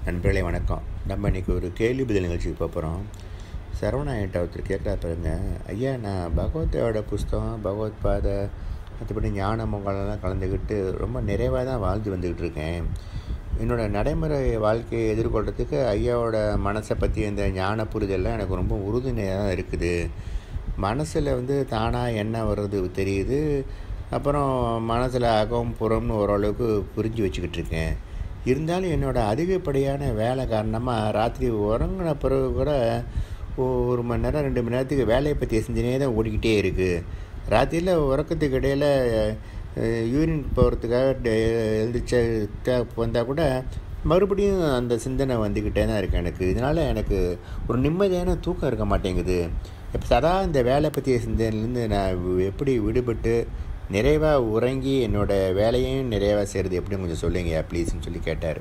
நண்பர்களே வணக்கம் நம்ம இன்றைக்கி ஒரு கேள்வி பதில் நிகழ்ச்சிக்கு போக போகிறோம் சரவணாயிட்ட ஒருத்தர் கேட்குறா பாருங்க ஐயா நான் பகவத்தோட புஸ்தகம் பகவத் பாதை மற்றபடி ஞான மங்களெல்லாம் கலந்துக்கிட்டு ரொம்ப நிறைவாக தான் வாழ்ந்து வந்துக்கிட்டு இருக்கேன் என்னோடய நடைமுறை வாழ்க்கையை எதிர்கொள்கிறதுக்கு ஐயாவோட மனசை பற்றி இந்த ஞான புரிதல்லாம் எனக்கு ரொம்ப உறுதுணையாக தான் இருக்குது மனசில் வந்து தானாக என்ன வர்றது தெரியுது அப்புறம் மனசில் அகம் புறம்னு ஓரளவுக்கு புரிஞ்சு வச்சுக்கிட்டு இருக்கேன் இருந்தாலும் என்னோடய அதிகப்படியான வேலை காரணமாக ராத்திரி உறங்கின பிறகு கூட ஒரு மணி நேரம் ரெண்டு மணி நேரத்துக்கு வேலையை பற்றி சிந்தனையே தான் ஓடிக்கிட்டே இருக்குது ராத்திரியில் உறக்கத்துக்கு இடையில் யூரின் போகிறதுக்காக எழுந்திரிச்ச வந்தால் கூட மறுபடியும் அந்த சிந்தனை வந்துக்கிட்டே தான் இருக்குது எனக்கு இதனால் எனக்கு ஒரு நிம்மதியான தூக்கம் இருக்க மாட்டேங்குது இப்போ சதா இந்த வேலை பற்றிய சிந்தனையிலேருந்து நான் எப்படி விடுபட்டு நிறைவாக உறங்கி என்னோடய வேலையும் நிறைவாக செய்கிறது எப்படின்னு கொஞ்சம் சொல்லுங்கய்யா ப்ளீஸ்னு சொல்லி கேட்டார்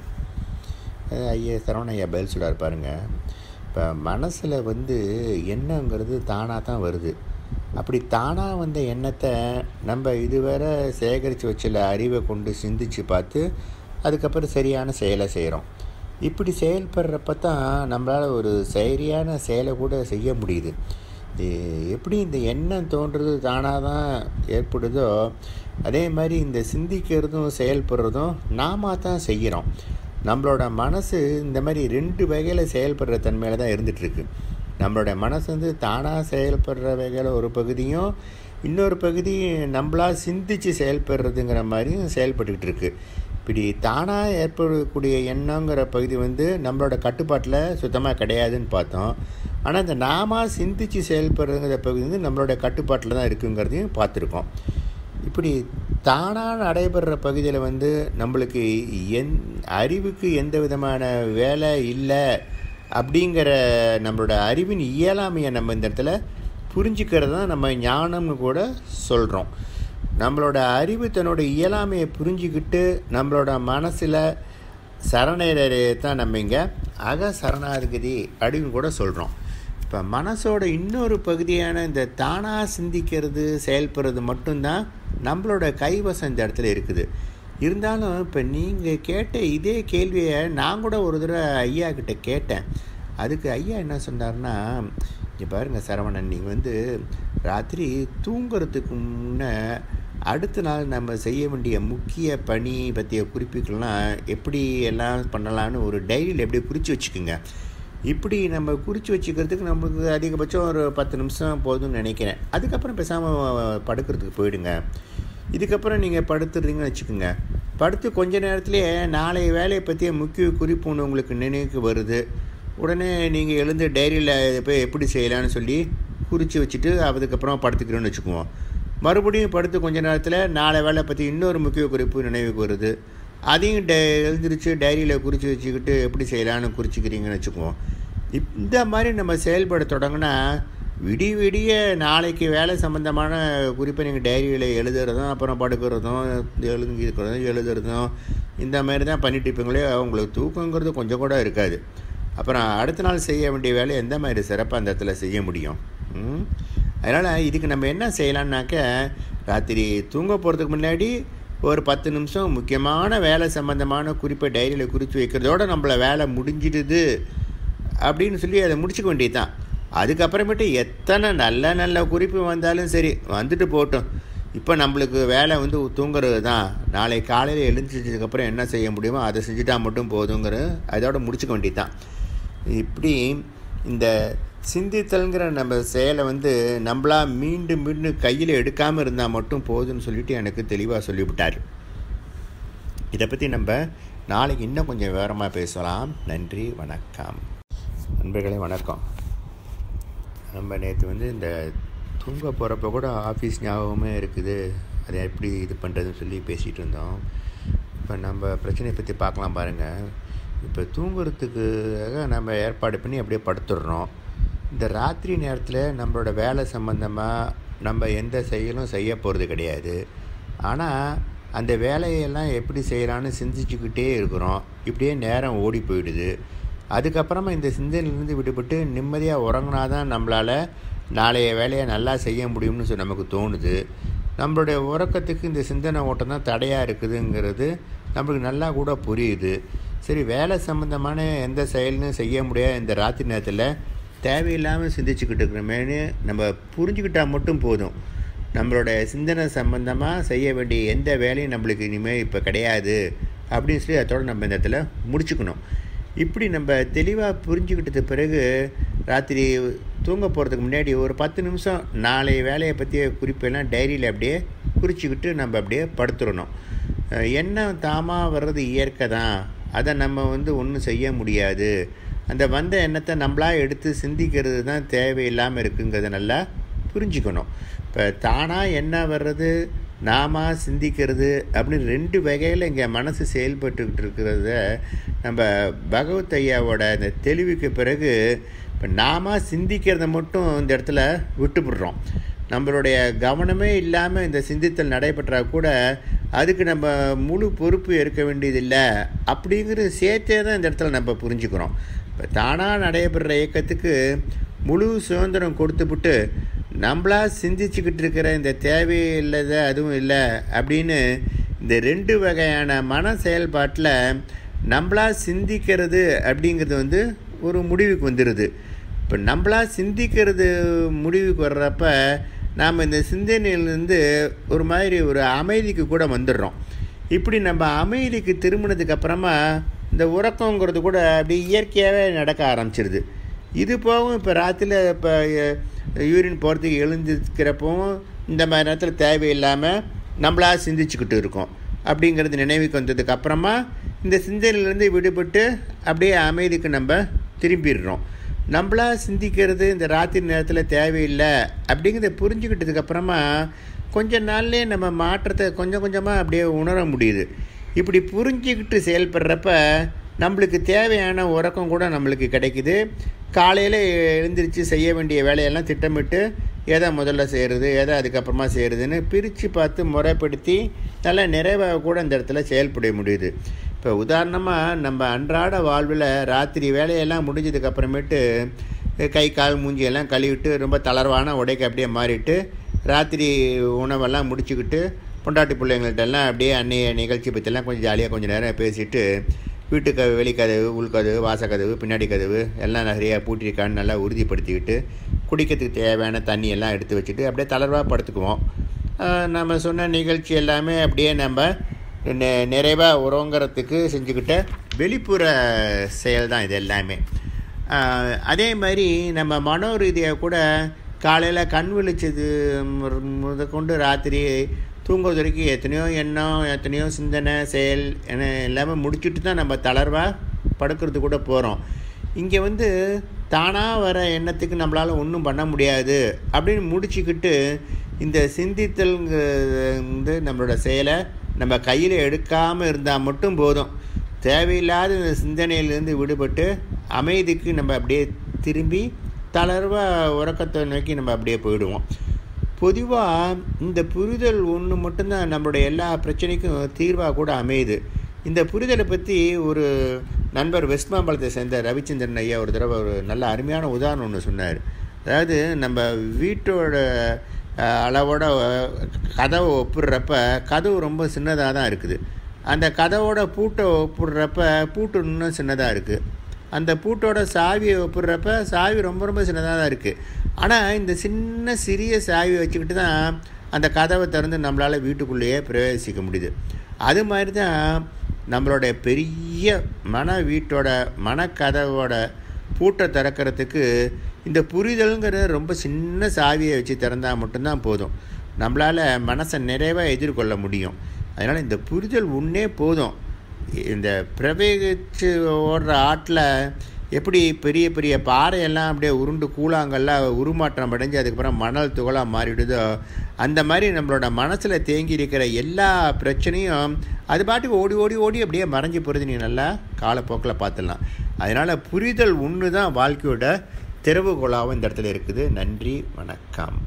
ஐயா சரவண ஐயா பதில் சொல்கிறார் பாருங்கள் இப்போ மனசில் வந்து எண்ணங்கிறது தானாக தான் வருது அப்படி தானாக வந்த எண்ணத்தை நம்ம இதுவரை சேகரித்து வச்சில அறிவை கொண்டு சிந்திச்சு பார்த்து அதுக்கப்புறம் சரியான செயலை செய்கிறோம் இப்படி செயல்படுறப்ப தான் நம்மளால் ஒரு சரியான செயலை கூட செய்ய முடியுது எப்படி இந்த எண்ணம் தோன்றுறது தானாக தான் ஏற்படுதோ அதே மாதிரி இந்த சிந்திக்கிறதும் செயல்படுறதும் நாம தான் செய்கிறோம் நம்மளோட மனசு இந்த மாதிரி ரெண்டு வகையில் செயல்படுற தன்மையில் தான் இருந்துகிட்ருக்கு நம்மளோட மனசு வந்து தானாக செயல்படுற வகையில் ஒரு பகுதியும் இன்னொரு பகுதி நம்மளாக சிந்தித்து செயல்படுறதுங்கிற மாதிரியும் செயல்பட்டுக்கிட்டு இருக்கு இப்படி தானாக ஏற்படக்கூடிய எண்ணங்கிற பகுதி வந்து நம்மளோட கட்டுப்பாட்டில் சுத்தமாக கிடையாதுன்னு பார்த்தோம் ஆனால் இந்த நாம சிந்தித்து செயல்படுறங்கிற பகுதி வந்து நம்மளோட கட்டுப்பாட்டில் தான் இருக்குங்கிறதையும் பார்த்துருக்கோம் இப்படி தானாக நடைபெற பகுதியில் வந்து நம்மளுக்கு எந் அறிவுக்கு எந்த விதமான வேலை இல்லை அப்படிங்கிற நம்மளோட அறிவின் இயலாமையை நம்ம இந்த இடத்துல புரிஞ்சுக்கிறது தான் நம்ம ஞானம்னு கூட சொல்கிறோம் நம்மளோட அறிவு தன்னோட இயலாமையை புரிஞ்சுக்கிட்டு நம்மளோட மனசில் சரணடையை தான் நம்ம இங்கே அக சரணாதிகதி அப்படின்னு கூட சொல்கிறோம் இப்போ மனசோட இன்னொரு பகுதியான இந்த தானாக சிந்திக்கிறது செயல்படுறது மட்டும்தான் நம்மளோட கைவசம் இந்த இடத்துல இருக்குது இருந்தாலும் இப்போ நீங்கள் கேட்ட இதே கேள்வியை நான் கூட ஒரு தடவை ஐயா கிட்ட கேட்டேன் அதுக்கு ஐயா என்ன சொன்னார்னா இங்கே பாருங்கள் சரவணன் நீங்கள் வந்து ராத்திரி தூங்குறதுக்கு முன்னே அடுத்த நாள் நம்ம செய்ய வேண்டிய முக்கிய பணி பற்றிய குறிப்புகள்லாம் எப்படி எல்லாம் பண்ணலான்னு ஒரு டைரியில் எப்படி குறித்து வச்சுக்கோங்க இப்படி நம்ம குறித்து வச்சுக்கிறதுக்கு நம்மளுக்கு அதிகபட்சம் ஒரு பத்து நிமிஷம் போதும்னு நினைக்கிறேன் அதுக்கப்புறம் பேசாமல் படுக்கிறதுக்கு போயிடுங்க இதுக்கப்புறம் நீங்கள் படுத்துடுறீங்கன்னு வச்சுக்கோங்க படுத்து கொஞ்ச நேரத்துலேயே நாளைய வேலையை பற்றிய முக்கிய குறிப்பு ஒன்று உங்களுக்கு நினைவுக்கு வருது உடனே நீங்கள் எழுந்து டைரியில் இதை போய் எப்படி செய்யலான்னு சொல்லி குறித்து வச்சுட்டு அதுக்கப்புறம் படுத்துக்கிறோன்னு வச்சுக்குவோம் மறுபடியும் படுத்து கொஞ்ச நேரத்தில் நாளை வேலை பற்றி இன்னொரு முக்கிய குறிப்பு நினைவுக்கு வருது அதையும் டே எழுந்திரிச்சு டைரியில் குறித்து வச்சுக்கிட்டு எப்படி செய்யலான்னு குறிச்சிக்கிறீங்கன்னு வச்சுக்குவோம் இந்த மாதிரி நம்ம செயல்பட தொடங்கினா விடிய விடிய நாளைக்கு வேலை சம்மந்தமான குறிப்பை நீங்கள் டைரியில் எழுதுறதும் அப்புறம் படுக்கிறதும் எழுதிக்கிறதும் எழுதுறதும் இந்த மாதிரி தான் பண்ணிட்டு இருப்பீங்களே உங்களுக்கு தூக்கங்கிறது கொஞ்சம் கூட இருக்காது அப்புறம் அடுத்த நாள் செய்ய வேண்டிய வேலையை எந்த மாதிரி சிறப்பாக அந்த இடத்துல செய்ய முடியும் அதனால் இதுக்கு நம்ம என்ன செய்யலான்னாக்க ராத்திரி தூங்க போகிறதுக்கு முன்னாடி ஒரு பத்து நிமிஷம் முக்கியமான வேலை சம்மந்தமான குறிப்பை டைரியில் குறித்து வைக்கிறதோட நம்மளை வேலை முடிஞ்சிடுது அப்படின்னு சொல்லி அதை முடிச்சுக்க வேண்டியது தான் அதுக்கப்புறமேட்டு எத்தனை நல்ல நல்ல குறிப்பு வந்தாலும் சரி வந்துட்டு போட்டோம் இப்போ நம்மளுக்கு வேலை வந்து தூங்குறது தான் நாளை காலையில் எழுந்திரிச்சதுக்கப்புறம் என்ன செய்ய முடியுமோ அதை செஞ்சுட்டா மட்டும் போதுங்கிற அதோட முடிச்சுக்க வேண்டியது தான் இப்படி இந்த சிந்தித்தல்ங்கிற நம்ம செயலை வந்து நம்மளா மீண்டும் மீண்டும் கையில் எடுக்காமல் இருந்தால் மட்டும் போதும்னு சொல்லிட்டு எனக்கு தெளிவாக சொல்லிவிட்டார் இதை பற்றி நம்ம நாளைக்கு இன்னும் கொஞ்சம் விவரமாக பேசலாம் நன்றி வணக்கம் நண்பர்களே வணக்கம் நம்ம நேற்று வந்து இந்த தூங்க போகிறப்ப கூட ஆஃபீஸ் ஞாபகமே இருக்குது அதை எப்படி இது பண்ணுறதுன்னு சொல்லி பேசிகிட்டு இருந்தோம் இப்போ நம்ம பிரச்சனையை பற்றி பார்க்கலாம் பாருங்கள் இப்போ தூங்குறதுக்காக நம்ம ஏற்பாடு பண்ணி அப்படியே படுத்துடுறோம் இந்த ராத்திரி நேரத்தில் நம்மளோட வேலை சம்மந்தமாக நம்ம எந்த செயலும் செய்ய போகிறது கிடையாது ஆனால் அந்த வேலையெல்லாம் எப்படி செய்யலான்னு சிந்திச்சுக்கிட்டே இருக்கிறோம் இப்படியே நேரம் ஓடி போயிடுது அதுக்கப்புறமா இந்த சிந்தனையிலேருந்து விடுபட்டு நிம்மதியாக உறங்கினா தான் நம்மளால் நாளைய வேலையை நல்லா செய்ய முடியும்னு சொல்லி நமக்கு தோணுது நம்மளுடைய உறக்கத்துக்கு இந்த சிந்தனை ஓட்டம் தான் தடையாக இருக்குதுங்கிறது நம்மளுக்கு நல்லா கூட புரியுது சரி வேலை சம்மந்தமான எந்த செயல்னு செய்ய முடியாத இந்த ராத்திரி நேரத்தில் தேவையில்லாமல் சிந்திச்சுக்கிட்டு இருக்கிறோமேனு நம்ம புரிஞ்சுக்கிட்டால் மட்டும் போதும் நம்மளோட சிந்தனை சம்மந்தமாக செய்ய வேண்டிய எந்த வேலையும் நம்மளுக்கு இனிமேல் இப்போ கிடையாது அப்படின்னு சொல்லி அதோட நம்ம இந்த இடத்துல முடிச்சுக்கணும் இப்படி நம்ம தெளிவாக புரிஞ்சுக்கிட்டது பிறகு ராத்திரி தூங்க போகிறதுக்கு முன்னாடி ஒரு பத்து நிமிஷம் நாளைய வேலையை பற்றிய குறிப்பெல்லாம் டைரியில் அப்படியே குறிச்சிக்கிட்டு நம்ம அப்படியே படுத்துடணும் எண்ணம் தாமாக வர்றது இயற்கை தான் அதை நம்ம வந்து ஒன்றும் செய்ய முடியாது அந்த வந்த எண்ணத்தை நம்மளா எடுத்து சிந்திக்கிறது தான் தேவையில்லாமல் இருக்குங்கிறத நல்லா புரிஞ்சுக்கணும் இப்போ தானாக என்ன வர்றது நாம சிந்திக்கிறது அப்படின்னு ரெண்டு வகையில் இங்கே மனசு செயல்பட்டுக்கிட்டு இருக்கிறத நம்ம பகவத் ஐயாவோட இந்த தெளிவுக்கு பிறகு இப்போ நாம சிந்திக்கிறத மட்டும் இந்த இடத்துல விட்டுவிடுறோம் நம்மளுடைய கவனமே இல்லாமல் இந்த சிந்தித்தல் நடைபெற்றால் கூட அதுக்கு நம்ம முழு பொறுப்பு ஏற்க வேண்டியதில்லை அப்படிங்கிற சேர்த்தே தான் இந்த இடத்துல நம்ம புரிஞ்சுக்கிறோம் இப்போ தானாக நடைபெற இயக்கத்துக்கு முழு சுதந்திரம் கொடுத்துவிட்டு நம்மளா சிந்திச்சுக்கிட்டு இருக்கிற இந்த தேவையில்லத அதுவும் இல்லை அப்படின்னு இந்த ரெண்டு வகையான மன செயல்பாட்டில் நம்மளா சிந்திக்கிறது அப்படிங்கிறது வந்து ஒரு முடிவுக்கு வந்துடுது இப்போ நம்மளா சிந்திக்கிறது முடிவுக்கு வர்றப்ப நாம் இந்த சிந்தனையிலேருந்து ஒரு மாதிரி ஒரு அமைதிக்கு கூட வந்துடுறோம் இப்படி நம்ம அமைதிக்கு திரும்பினதுக்கு அப்புறமா இந்த உறக்கங்கிறது கூட அப்படி இயற்கையாகவே நடக்க ஆரம்பிச்சிருது இது போகும் இப்போ ராத்திரியில் இப்போ யூரின் போகிறதுக்கு எழுந்திருக்கிறப்பவும் இந்த மாதிரி நேரத்தில் தேவையில்லாமல் நம்மளா சிந்திச்சுக்கிட்டு இருக்கோம் அப்படிங்கிறது நினைவுக்கு வந்ததுக்கு அப்புறமா இந்த சிந்தனையிலேருந்து விடுபட்டு அப்படியே அமைதிக்கு நம்ம திரும்பிடுறோம் நம்மளா சிந்திக்கிறது இந்த ராத்திரி நேரத்தில் தேவையில்லை அப்படிங்கிறத புரிஞ்சுக்கிட்டதுக்கு அப்புறமா கொஞ்ச நாள்லேயே நம்ம மாற்றத்தை கொஞ்சம் கொஞ்சமாக அப்படியே உணர முடியுது இப்படி புரிஞ்சுக்கிட்டு செயல்படுறப்ப நம்மளுக்கு தேவையான உறக்கம் கூட நம்மளுக்கு கிடைக்குது காலையில் எழுந்திரிச்சு செய்ய வேண்டிய வேலையெல்லாம் திட்டமிட்டு எதை முதல்ல செய்கிறது எதை அதுக்கப்புறமா செய்கிறதுன்னு பிரித்து பார்த்து முறைப்படுத்தி நல்லா நிறைவாக கூட இந்த இடத்துல செயல்பட முடியுது இப்போ உதாரணமாக நம்ம அன்றாட வாழ்வில் ராத்திரி வேலையெல்லாம் முடிஞ்சதுக்கு அப்புறமேட்டு கை கால் மூஞ்சியெல்லாம் கழுவிட்டு ரொம்ப தளர்வான உடைக்கு அப்படியே மாறிட்டு ராத்திரி உணவெல்லாம் முடிச்சுக்கிட்டு பொண்டாட்டி பிள்ளைங்கள்ட்டெல்லாம் அப்படியே அன்னைய நிகழ்ச்சி பற்றியெல்லாம் கொஞ்சம் ஜாலியாக கொஞ்சம் நேரம் பேசிட்டு வீட்டுக்கு வெளிக்கதவு உள்கதவு வாசக்கதவு பின்னாடி கதவு எல்லாம் நிறையா பூட்டியிருக்கான்னு நல்லா உறுதிப்படுத்திக்கிட்டு குடிக்கிறதுக்கு தேவையான தண்ணி எல்லாம் எடுத்து வச்சுட்டு அப்படியே தளர்வாக படுத்துக்குவோம் நம்ம சொன்ன நிகழ்ச்சி எல்லாமே அப்படியே நம்ம நிறைவாக உறங்கிறதுக்கு செஞ்சுக்கிட்ட வெளிப்புற செயல் தான் இது எல்லாமே அதே மாதிரி நம்ம மனோ ரீதியாக கூட காலையில் கண் விழிச்சது முத கொண்டு ராத்திரி தூங்குவது வரைக்கும் எத்தனையோ எண்ணம் எத்தனையோ சிந்தனை செயல் என எல்லாமே முடிச்சுட்டு தான் நம்ம தளர்வாக படுக்கிறது கூட போகிறோம் இங்கே வந்து தானாக வர எண்ணத்துக்கு நம்மளால் ஒன்றும் பண்ண முடியாது அப்படின்னு முடிச்சுக்கிட்டு இந்த சிந்தித்தல்ங்க வந்து நம்மளோட செயலை நம்ம கையில் எடுக்காமல் இருந்தால் மட்டும் போதும் தேவையில்லாத இந்த சிந்தனையிலேருந்து விடுபட்டு அமைதிக்கு நம்ம அப்படியே திரும்பி தளர்வாக உறக்கத்தை நோக்கி நம்ம அப்படியே போயிடுவோம் பொதுவாக இந்த புரிதல் ஒன்று மட்டும்தான் நம்மளுடைய எல்லா பிரச்சனைக்கும் தீர்வாக கூட அமையுது இந்த புரிதலை பற்றி ஒரு நண்பர் வெஸ்ட் மாம்பலத்தை சேர்ந்த ரவிச்சந்திரன் ஐயா ஒரு தடவை ஒரு நல்ல அருமையான உதாரணம் ஒன்று சொன்னார் அதாவது நம்ம வீட்டோட அளவோட கதவை ஒப்பிடுறப்ப கதவு ரொம்ப சின்னதாக தான் இருக்குது அந்த கதவோட பூட்டை ஒப்பிடுறப்ப பூட்டு இன்னும் சின்னதாக இருக்குது அந்த பூட்டோட சாவியை ஒப்பிடுறப்ப சாவி ரொம்ப ரொம்ப சின்னதாக தான் இருக்குது ஆனால் இந்த சின்ன சிறிய சாவியை வச்சுக்கிட்டு தான் அந்த கதவை திறந்து நம்மளால் வீட்டுக்குள்ளேயே பிரவேசிக்க முடியுது அது மாதிரி தான் நம்மளோட பெரிய மன வீட்டோட மனக்கதவோட பூட்டை திறக்கிறதுக்கு இந்த புரிதல்ங்கிற ரொம்ப சின்ன சாவியை வச்சு திறந்தால் மட்டும்தான் போதும் நம்மளால் மனசை நிறைவாக எதிர்கொள்ள முடியும் அதனால் இந்த புரிதல் உன்னே போதும் இந்த பிரவேகிச்சு ஓடுற ஆட்டில் எப்படி பெரிய பெரிய பாறையெல்லாம் அப்படியே உருண்டு கூழாங்கல்லாம் உருமாற்றம் அடைஞ்சு அதுக்கப்புறம் மணல் துகளாக மாறிடுதோ அந்த மாதிரி நம்மளோட மனசில் தேங்கி இருக்கிற எல்லா பிரச்சனையும் அது பாட்டுக்கு ஓடி ஓடி ஓடி அப்படியே மறைஞ்சு போகிறது நீ நல்லா காலப்போக்கில் பார்த்துடலாம் அதனால் புரிதல் ஒன்று தான் வாழ்க்கையோட திறவுகோலாகவும் இந்த இடத்துல இருக்குது நன்றி வணக்கம்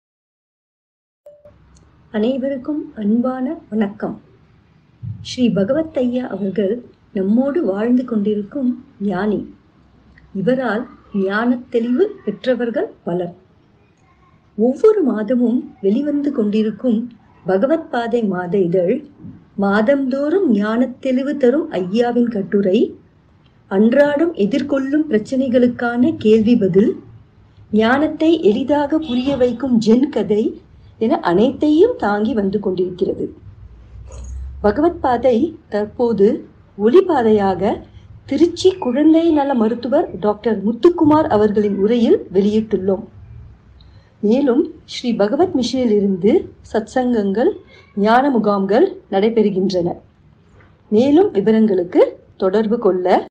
அனைவருக்கும் அன்பான வணக்கம் ஸ்ரீ பகவத் ஐயா அவர்கள் நம்மோடு வாழ்ந்து கொண்டிருக்கும் ஞானி இவரால் ஞானத் தெளிவு பெற்றவர்கள் பலர் ஒவ்வொரு மாதமும் வெளிவந்து கொண்டிருக்கும் பகவத் பாதை மாத இதழ் மாதந்தோறும் ஞானத் தெளிவு தரும் ஐயாவின் கட்டுரை அன்றாடம் எதிர்கொள்ளும் பிரச்சனைகளுக்கான கேள்வி பதில் ஞானத்தை எளிதாக புரிய வைக்கும் ஜென் கதை என அனைத்தையும் தாங்கி வந்து கொண்டிருக்கிறது பகவத் பாதை தற்போது ஒளிபாதையாக திருச்சி குழந்தை நல மருத்துவர் டாக்டர் முத்துக்குமார் அவர்களின் உரையில் வெளியிட்டுள்ளோம் மேலும் ஸ்ரீ பகவத் மிஷனில் இருந்து சத்சங்கங்கள் ஞான முகாம்கள் நடைபெறுகின்றன மேலும் விவரங்களுக்கு தொடர்பு கொள்ள